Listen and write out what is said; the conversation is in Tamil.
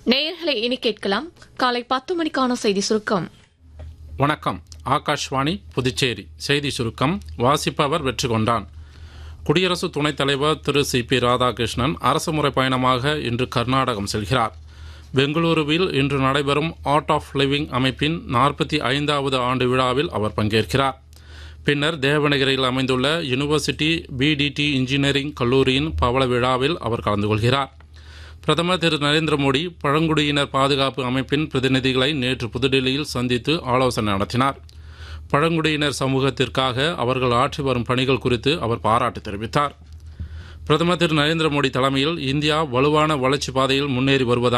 நேயர்களை இனி கேட்கலாம் காலை பத்து மணிக்கான செய்தி சுருக்கம் வணக்கம் ஆகாஷ்வாணி புதுச்சேரி செய்தி சுருக்கம் வாசிப்பவர் வெற்றி கொண்டான் குடியரசு துணைத் தலைவர் திரு சி பி ராதாகிருஷ்ணன் அரசுமுறை பயணமாக இன்று கர்நாடகம் செல்கிறார் பெங்களூருவில் இன்று நடைபெறும் ஆர்ட் ஆஃப் லிவிங் அமைப்பின் நாற்பத்தி ஐந்தாவது ஆண்டு விழாவில் அவர் பங்கேற்கிறார் பின்னர் தேவநகரில் அமைந்துள்ள யுனிவர்சிட்டி பிடிடி இன்ஜினியரிங் கல்லூரியின் பவள விழாவில் அவர் கலந்து கொள்கிறார் பிரதமர் திரு நரேந்திர மோடி பழங்குடியினர் பாதுகாப்பு அமைப்பின் பிரதிநிதிகளை நேற்று புதுடில்லியில் சந்தித்து ஆலோசனை நடத்தினார் பழங்குடியினர் சமூகத்திற்காக அவர்கள் ஆற்றி வரும் பணிகள் குறித்து அவர் பாராட்டு தெரிவித்தார் பிரதமர் திரு நரேந்திர மோடி தலைமையில் இந்தியா வலுவான வளர்ச்சி பாதையில் முன்னேறி வருவதாக